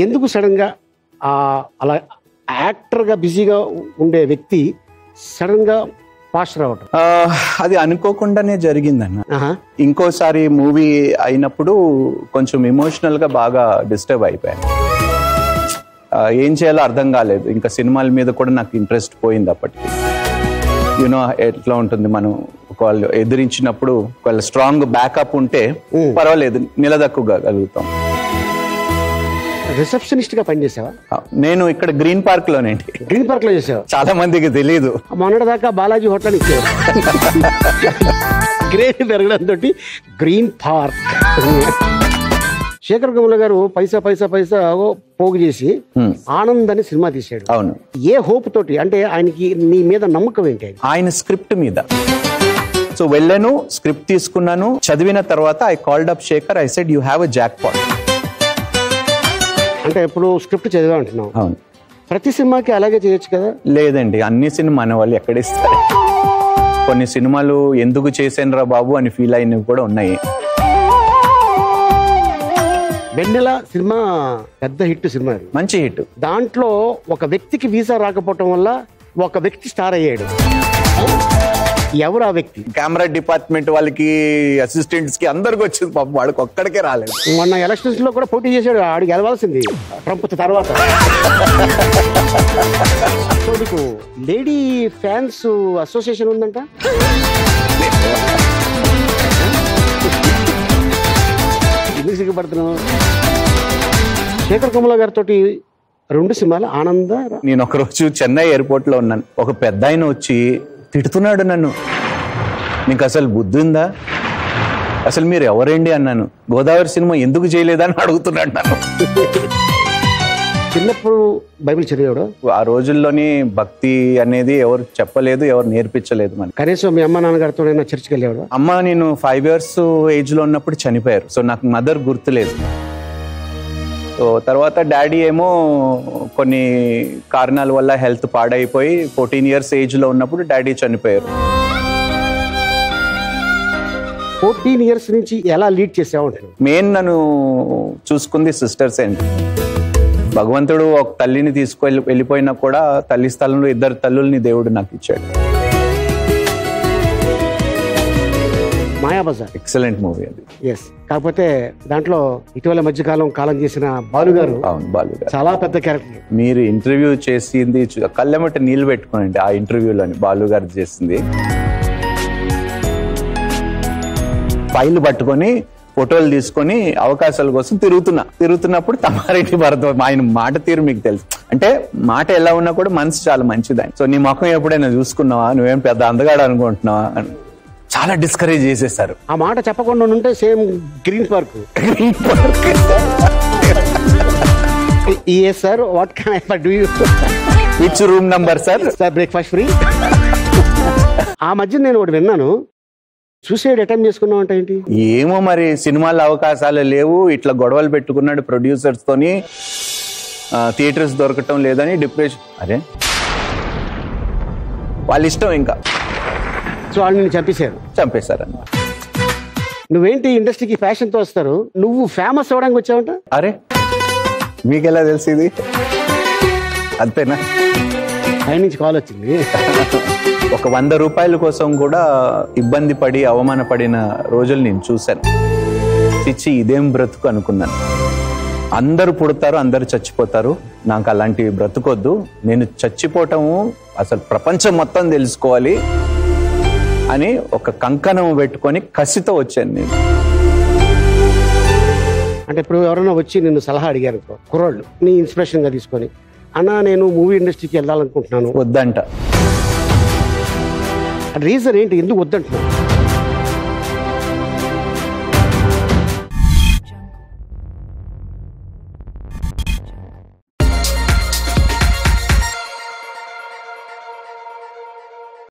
ఎందుకు సడన్గా ఆ అలా యాక్టర్గా బిజీగా ఉండే వ్యక్తి సడన్గా పాస్ రావటం ఆ, అది అనుకోకుండానే జరిగిందన్న ఆహా. ఇంకోసారి మూవీ అయినప్పుడు కొంచెం ఎమోషనల్ గా బాగా డిస్టర్బ్ అయిపోయాను ఆ, ఏం చేయాలో అర్థం కాలేదు ఇంకా సినిమాల మీద కూడా నాకు ఇంట్రెస్ట్ పోయింది అప్పటికి యూనో ఎట్లా ఉంటుంది మనం ఒకవేళ ఎదిరించినప్పుడు ఒకవేళ స్ట్రాంగ్ బ్యాకప్ ఉంటే పర్వాలేదు నిలదక్కుగలుగుతాం రిసెప్షనిస్ట్ గా పనిచేసావా ఆ, నేను ఇక్కడ గ్రీన్ పార్క్ లోనేంటి గ్రీన్ పార్క్ లో చేసావా చాలా మందికి తెలియదు మొన్నటిదాకా బాలాజీ హోటల్ ఇచ్చారు గ్రేట్ పెరగడంతో గ్రీన్ పార్క్ శేఖర్ కమల గారు పైసా పైసా పైసా ఓ పోగు చేసి ఆనంద్ అని సినిమా తీశాడు అవును ఏ హోప్ తోటి అంటే ఆయనకి నీ మీద నమ్మకం ఏంటి ఆయన? ఆయన స్క్రిప్ట్ మీద సో వెళ్ళాను స్క్రిప్ట్ తీసుకున్నాను చదివిన తర్వాత I called up Sekhar I said you have a jackpot అంటే ఇప్పుడు స్క్రిప్ట్ చదివా అంటున్నావు అవును ప్రతి సినిమాకి అలాగే చేయొచ్చు కదా లేదండి అన్ని సినిమా మన వాళ్ళు ఎక్కడిస్తారు కొన్ని సినిమాలు ఎందుకు చేశాను బాబు అని ఫీల్ అయినవి కూడా ఉన్నాయి వెన్నెల సినిమా పెద్ద హిట్ సినిమా అది మంచి హిట్ దాంట్లో ఒక వ్యక్తికి వీసా రాకపోవటం వల్ల ఒక వ్యక్తి స్టార్ అయ్యాడు ఎవరు ఆ వ్యక్తి కెమెరా డిపార్ట్మెంట్ వాళ్ళకి అసిస్టెంట్స్ కి అందరికి వచ్చింది పాపం వాడికి ఒక్కడికే రాలేదు మొన్న ఎలక్షన్స్ లో కూడా పోటీ చేశాడు ఆడికి గెలవాల్సింది ట్రంప్ తర్వాత సో నీకు లేడీ ఫ్యాన్స్ అసోసియేషన్ ఉందంట ఎందుకు సిగ్గుపడుతున్నావు శేఖర్ కమల గారితో రెండు సినిమాలు ఆనంద నేను ఒక రోజు చెన్నై ఎయిర్పోర్ట్ లో ఉన్నాను ఒక పెద్ద ఆయన వచ్చి తిడుతున్నాడు నన్ను మీకు అసలు బుద్ధి ఉందా అసలు మీరు ఎవరండి అన్నాను గోదావరి సినిమా ఎందుకు చేయలేదని అడుగుతున్నాడు నన్ను చిన్నప్పుడు బైబిల్ చదివాడు ఆ రోజుల్లోని భక్తి అనేది ఎవరు చెప్పలేదు ఎవరు నేర్పించలేదు మనకి కనీసం మీ అమ్మ నాన్నగారితో చర్చికి వెళ్ళేవాడు అమ్మ నేను ఫైవ్ ఇయర్స్ ఏజ్ లో ఉన్నప్పుడు చనిపోయారు సో నాకు మదర్ గుర్తులేదు సో తర్వాత డాడీ ఏమో కొన్ని కారణాల వల్ల హెల్త్ పాడైపోయి ఫోర్టీన్ ఇయర్స్ ఏజ్ లో ఉన్నప్పుడు డాడీ చనిపోయారు ఫోర్టీన్ ఇయర్స్ నుంచి ఎలా లీడ్ చేసావు అంటారు మెయిన్ నన్ను చూసుకుంది సిస్టర్స్ అండి భగవంతుడు ఒక తల్లిని తీసుకెళ్ళి వెళ్ళిపోయినా కూడా తల్లి స్థలంలో ఇద్దరు తల్లుల్ని దేవుడు నాకు ఇచ్చాడు మాయాబజార్ ఎక్సలెంట్ మూవీ అది ఎస్ కాకపోతే దాంట్లో ఇటీవల మధ్యకాలం కాలం చేసిన బాలు గారు అవును బాలు గారు చాలా పెద్ద క్యారెక్టర్ మీరు ఇంటర్వ్యూ చేసింది చూ- కళ్ళెమట నీళ్ళు పెట్టుకోనండి ఆ ఇంటర్వ్యూలోని బాలు గారు చేసింది ఫైల్ పట్టుకొని ఫోటోలు తీసుకొని అవకాశాల కోసం తిరుగుతున్నా తిరుగుతున్నప్పుడు తమారెడ్డి భరత ఆయన మాట తీరు మీకు తెలుసు అంటే మాట ఎలా ఉన్నా కూడా మనసు చాలా మంచిది ఆయన సో నీ ముఖం ఎప్పుడైనా చూసుకున్నావా నువ్వేం పెద్ద అందగాడు అనుకుంటున్నావా అని చాలా డిస్కరేజ్ చేసేసారు ఆ మాట చెప్పకుండా ఉంటే సేమ్ గ్రీన్ పార్క్ ఏ sir what can I do you which room number sir sir breakfast free ఆ మధ్య నేను ఒకటి విన్నాను సూసైడ్ అటెంప్ట్ చేసుకున్నావు అంటే ఏంటి ఏమో మరి సినిమాల అవకాశాలు లేవు ఇట్లా గొడవలు పెట్టుకున్నాడు ప్రొడ్యూసర్స్ తోని థియేటర్స్ దొరకటం లేదని డిప్రెషన్ అరే వాళ్ళ ఇష్టం ఇంకా సో వాళ్ళు నిన్ను చంపేశారు చంపేశారన్న నువ్వేంటి ఇండస్ట్రీకి ఫ్యాషన్ తో వస్తారు నువ్వు ఫేమస్ అవ్వడానికి వచ్చావంట అరే మీకెలా తెలిసింది అంతేనా ఆయన నుంచి కాల్ వచ్చింది ఒక వంద రూపాయల కోసం కూడా ఇబ్బంది పడి అవమానపడిన రోజులు నేను చూశాను చిచ్చి ఇదేం బ్రతుకు అనుకున్నాను అందరూ పుడతారు అందరూ చచ్చిపోతారు నాకు అలాంటి బ్రతుకొద్దు నేను చచ్చిపోవటము అసలు ప్రపంచం మొత్తం తెలుసుకోవాలి అని ఒక కంకణం పెట్టుకొని కసితో వచ్చాను నేను అంటే ఇప్పుడు ఎవరైనా వచ్చి నిన్ను సలహా అడిగారు అనుకో, కుర్రోళ్ళు నీ ఇన్స్పిరేషన్ గా తీసుకొని అన్న నేను మూవీ ఇండస్ట్రీకి వెళ్ళాలనుకుంటున్నాను వద్దంట రీజన్ ఏంటి ఎందుకు వద్దంటున్నాను